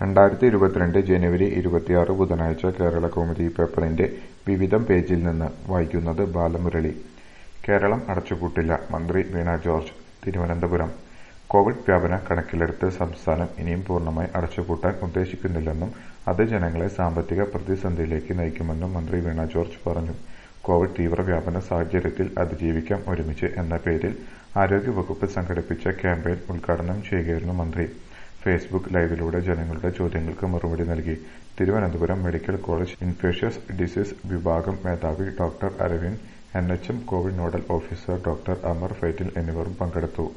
രണ്ടായിരത്തി ഇരുപത്തിരണ്ട് ജനുവരി ഇരുപത്തിയാറ് ബുധനാഴ്ച കേരളകൗമുദി പേപ്പറിന്റെ വിവിധം പേജിൽ നിന്ന് വായിക്കുന്നത് ബാലമുരളി കേരളം അടച്ചുപൂട്ടില്ല മന്ത്രി വീണ ജോർജ് തിരുവനന്തപുരം കോവിഡ് വ്യാപനം കണക്കിലെടുത്ത് സംസ്ഥാനം ഇനിയും പൂർണ്ണമായി അടച്ചുപൂട്ടാൻ ഉദ്ദേശിക്കുന്നില്ലെന്നും അത് ജനങ്ങളെ സാമ്പത്തിക പ്രതിസന്ധിയിലേക്ക് നയിക്കുമെന്നും മന്ത്രി വീണ ജോർജ് പറഞ്ഞു കോവിഡ് തീവ്രവ്യാപന സാഹചര്യത്തിൽ അതിജീവിക്കാം ഒരുമിച്ച് എന്ന പേരിൽ ആരോഗ്യവകുപ്പ് സംഘടിപ്പിച്ച ക്യാമ്പയിൻ ഉദ്ഘാടനം ചെയ്യുകയായിരുന്നു മന്ത്രി ഫേസ്ബുക്ക് ലൈവിലൂടെ ജനങ്ങളുടെ ചോദ്യങ്ങൾക്ക് മറുപടി നൽകി Thiruvananthapuram medical college infectious disease വിഭാഗം മേധാവി doctor Aravind N H M covid nodal officer doctor Amar Fettle എന്നിവരും പങ്കെടുത്തു